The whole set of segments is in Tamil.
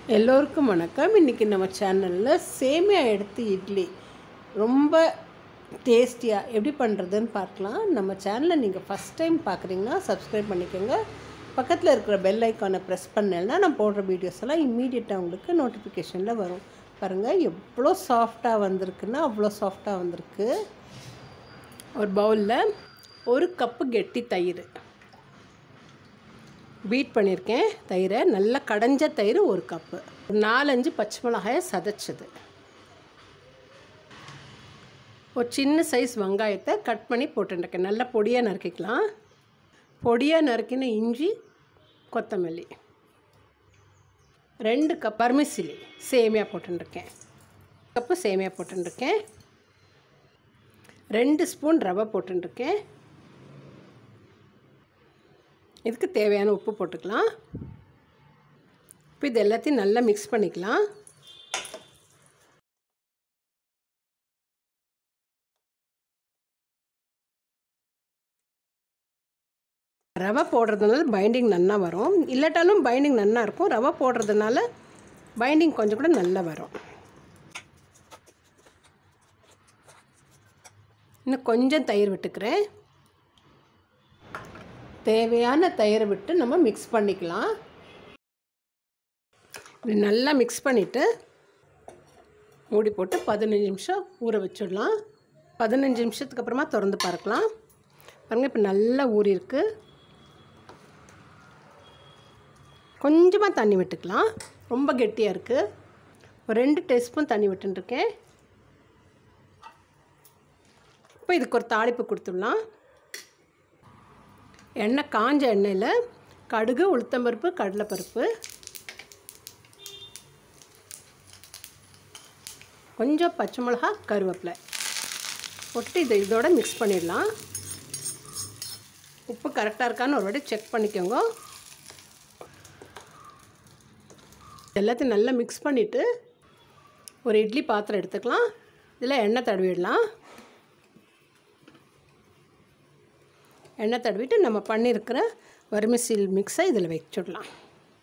எல்லோருக்கும் வணக்கம் இன்றைக்கி நம்ம சேனலில் சேமியா எடுத்து இட்லி ரொம்ப டேஸ்டியாக எப்படி பண்ணுறதுன்னு பார்க்கலாம் நம்ம சேனலை நீங்கள் ஃபஸ்ட் டைம் பார்க்குறீங்கன்னா சப்ஸ்கிரைப் பண்ணிக்கோங்க பக்கத்தில் இருக்கிற பெல் ஐக்கானை ப்ரெஸ் பண்ணலைன்னா நான் போடுற வீடியோஸ் எல்லாம் இம்மீடியட்டாக உங்களுக்கு நோட்டிஃபிகேஷனில் வரும் பாருங்கள் எவ்வளோ சாஃப்டாக வந்திருக்குன்னா அவ்வளோ சாஃப்டாக வந்திருக்கு ஒரு பவுலில் ஒரு கப்பு கெட்டி தயிர் பீட் பண்ணியிருக்கேன் தயிரை நல்லா கடைஞ்ச தயிர் ஒரு கப்பு ஒரு நாலஞ்சு பச்சை மிளகாயை சதைச்சது ஒரு சின்ன சைஸ் வெங்காயத்தை கட் பண்ணி போட்டுருக்கேன் நல்லா பொடியாக நறுக்கிக்கலாம் பொடியாக நறுக்கின இஞ்சி கொத்தமல்லி ரெண்டு கப் பர்மிசிலி சேமியா போட்டுருக்கேன் கப்பு சேமியா போட்டுருக்கேன் ரெண்டு ஸ்பூன் ரவை போட்டுருக்கேன் இதுக்கு தேவையான உப்பு போட்டுக்கலாம் இப்போ இது எல்லாத்தையும் நல்லா மிக்ஸ் பண்ணிக்கலாம் ரவை போடுறதுனால பைண்டிங் நல்லா வரும் இல்லாட்டாலும் பைண்டிங் நல்லா இருக்கும் ரவை போடுறதுனால பைண்டிங் கொஞ்சம் கூட நல்லா வரும் இன்னும் கொஞ்சம் தயிர் விட்டுக்கிறேன் தேவையான தயிரை விட்டு நம்ம மிக்ஸ் பண்ணிக்கலாம் இப்படி நல்லா மிக்ஸ் பண்ணிவிட்டு மூடி போட்டு பதினஞ்சு நிமிஷம் ஊற வச்சிடலாம் பதினஞ்சு நிமிஷத்துக்கு அப்புறமா திறந்து பார்க்கலாம் பாருங்கள் இப்போ நல்லா ஊறியிருக்கு கொஞ்சமாக தண்ணி விட்டுக்கலாம் ரொம்ப கெட்டியாக இருக்குது ஒரு ரெண்டு டீஸ்பூன் தண்ணி விட்டுருக்கேன் இப்போ இதுக்கு ஒரு தாளிப்பு கொடுத்துடலாம் எண்ணெய் காஞ்ச எண்ணெயில் கடுகு உளுத்தம்பருப்பு கடலைப்பருப்பு கொஞ்சம் பச்சை மிளகா கருவேப்பிலை போட்டு இதை இதோட மிக்ஸ் பண்ணிடலாம் உப்பு கரெக்டாக இருக்கான்னு ஒரு வாட்டி செக் பண்ணிக்கோங்க எல்லாத்தையும் நல்லா மிக்ஸ் பண்ணிவிட்டு ஒரு இட்லி பாத்திரம் எடுத்துக்கலாம் இதில் எண்ணெய் தடவிடலாம் எண்ணெய் தடவிட்டு நம்ம பண்ணியிருக்கிற வறுமிசில் மிக்ஸை இதில் வச்சுடலாம்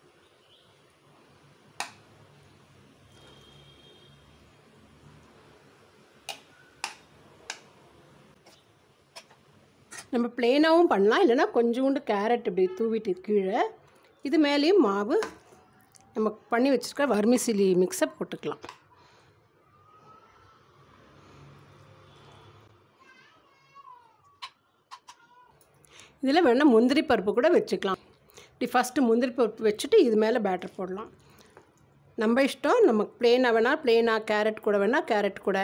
நம்ம பிளெயினாகவும் பண்ணலாம் இல்லைனா கொஞ்சோண்டு கேரட் இப்படி தூவிட்டு கீழே இது மேலேயும் மாவு நம்ம பண்ணி வச்சுருக்க வர்மிசிலி மிக்ஸை போட்டுக்கலாம் இதில் வேணால் முந்திரி பருப்பு கூட வச்சுக்கலாம் இப்படி ஃபஸ்ட்டு முந்திரி பருப்பு வச்சுட்டு இது மேலே பேட்டர் போடலாம் நம்ம இஷ்டம் நம்ம ப்ளெயினாக வேணால் ப்ளெயினாக கேரட் கூட வேணால் கேரட் கூட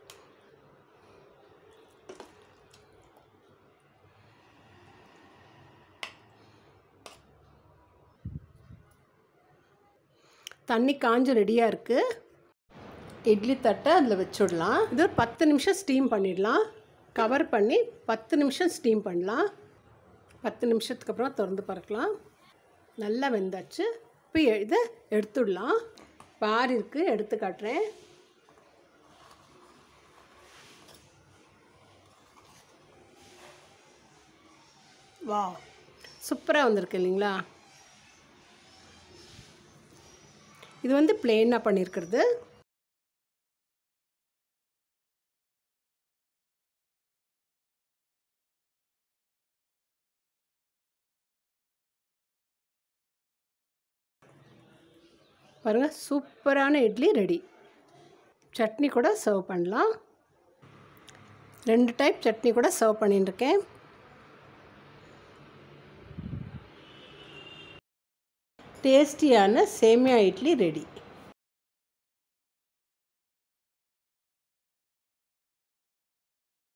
தண்ணி காஞ்சு ரெடியாக இருக்குது இட்லி தட்டை அதில் வச்சுடலாம் இது ஒரு பத்து நிமிஷம் ஸ்டீம் பண்ணிடலாம் கவர் பண்ணி பத்து நிமிஷம் ஸ்டீம் பண்ணலாம் பத்து நிமிஷத்துக்கு அப்புறம் திறந்து பார்க்கலாம் நல்லா வெந்தாச்சு இப்போ இதை எடுத்துடலாம் பார் இருக்குது எடுத்து காட்டுறேன் வா சூப்பராக வந்திருக்கு இல்லைங்களா இது வந்து பிளெயினாக பண்ணியிருக்கிறது பாருங்கள் சூப்பரான இட்லி ரெடி சட்னி கூட சர்வ் பண்ணலாம் ரெண்டு டைப் சட்னி கூட சர்வ் பண்ணிட்டுருக்கேன் டேஸ்டியான சேமியா இட்லி ரெடி